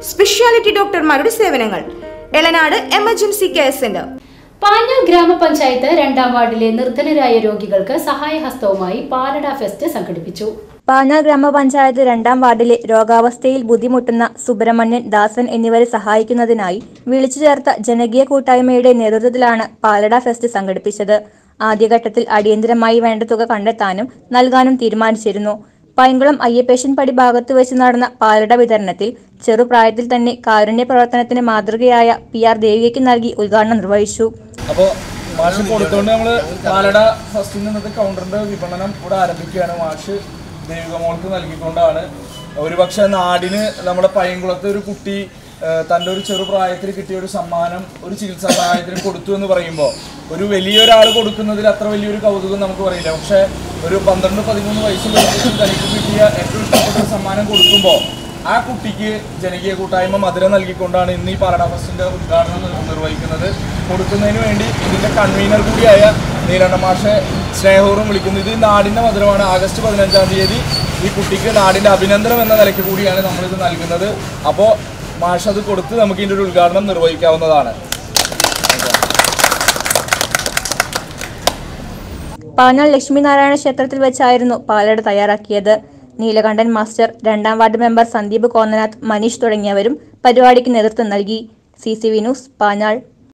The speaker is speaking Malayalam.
സ്പെഷ്യാലിറ്റി ഡോക്ടർമാരുടെ സേവനങ്ങൾ Elanad emergency care centre Panjal ഗ്രാമപഞ്ചായത്ത് രണ്ടാം വാർഡിലെ നിർധനരായ രോഗികൾക്ക് സഹായഹസ്തവുമായി പാലട ഫെസ്റ്റ് സംഘടിപ്പിച്ചു പാഞ്ഞാൽ ഗ്രാമപഞ്ചായത്ത് രണ്ടാം വാർഡിലെ രോഗാവസ്ഥയിൽ ബുദ്ധിമുട്ടുന്ന സുബ്രഹ്മണ്യൻ ദാസൻ എന്നിവരെ സഹായിക്കുന്നതിനായി വിളിച്ചു ചേർത്ത ജനകീയ കൂട്ടായ്മയുടെ നേതൃത്വത്തിലാണ് പാലട ഫെസ്റ്റ് സംഘടിപ്പിച്ചത് ആദ്യഘട്ടത്തിൽ അടിയന്തരമായി വേണ്ട തുക കണ്ടെത്താനും നൽകാനും തീരുമാനിച്ചിരുന്നു പൈങ്കുളം അയ്യപ്പേശൻ പടി ഭാഗത്ത് വെച്ച് നടന്ന പാലട വിതരണത്തിൽ ചെറുപ്രായത്തിൽ തന്നെ കാരുണ്യ പ്രവർത്തനത്തിന് മാതൃകയായ പി ആർ ദേവികയ്ക്ക് നൽകി ഉദ്ഘാടനം നിർവഹിച്ചു അപ്പോൾ മാഷ് കൊടുത്തുകൊണ്ട് നമ്മൾ പാലട ഫസ്റ്റിൽ നിന്നത്തെ കൗണ്ടറിന്റെ വിപണനം ഇവിടെ ആരംഭിക്കുകയാണ് മാഷ് ദേവിക മോൾക്ക് നൽകിക്കൊണ്ടാണ് ഒരുപക്ഷെ നാടിന് നമ്മുടെ പയ്യൻകുളത്തെ ഒരു കുട്ടി ആ, തൻ്റെ ഒരു ചെറുപ്രായത്തിൽ കിട്ടിയ ഒരു സമ്മാനം ഒരു ചികിത്സാ സഹായത്തിന് കൊടുത്തു എന്ന് പറയുമ്പോൾ ഒരു വലിയൊരാൾ കൊടുക്കുന്നതിൽ അത്ര വലിയൊരു കൗതുകം നമുക്ക് പറയില്ല പക്ഷേ ഒരു പന്ത്രണ്ട് പതിമൂന്ന് വയസ്സുള്ള ഒരു കുട്ടി തനിക്ക് കിട്ടിയ ഏറ്റവും ഇഷ്ടപ്പെട്ട ഒരു സമ്മാനം കൊടുക്കുമ്പോൾ ആ കുട്ടിക്ക് ജനകീയ കൂട്ടായ്മ മധുരം നൽകിക്കൊണ്ടാണ് ഇന്ന് ഈ പാലട ഫസ്റ്റിന്റെ ഉദ്ഘാടനം നിർ- നിർവഹിക്കുന്നത് കൊടുക്കുന്നതിന് വേണ്ടി ഇതിന്റെ കൺവീനർ കൂടിയായ നീലണ്ണ മാഷെ സ്നേഹപൂർവ്വം വിളിക്കുന്നു ഇത് നാടിന്റെ മധുരമാണ് ആഗസ്റ്റ് പതിനഞ്ചാം തീയതി ഈ കുട്ടിക്ക് നാടിന്റെ അഭിനന്ദനം എന്ന നിലയ്ക്ക് കൂടിയാണ് നമ്മളിത് നൽകുന്നത് അപ്പോൾ മാഷ് അത് കൊടുത്ത് നമുക്ക് ഇതിന്റെ ഒരു ഉദ്ഘാടനം നിർവഹിക്കാവുന്നതാണ് പാഞ്ഞാൾ ലക്ഷ്മിനാരായണ ക്ഷേത്രത്തിൽ വെച്ചായിരുന്നു പാലട തയ്യാറാക്കിയത് നീലകണ്ഠൻ മാസ്റ്റർ രണ്ടാം വാർഡ് മെമ്പർ സന്ദീപ് കോന്നനാഥ് മനീഷ് തുടങ്ങിയവരും പരിപാടിക്ക് നേതൃത്വം നൽകി C C V news Panjal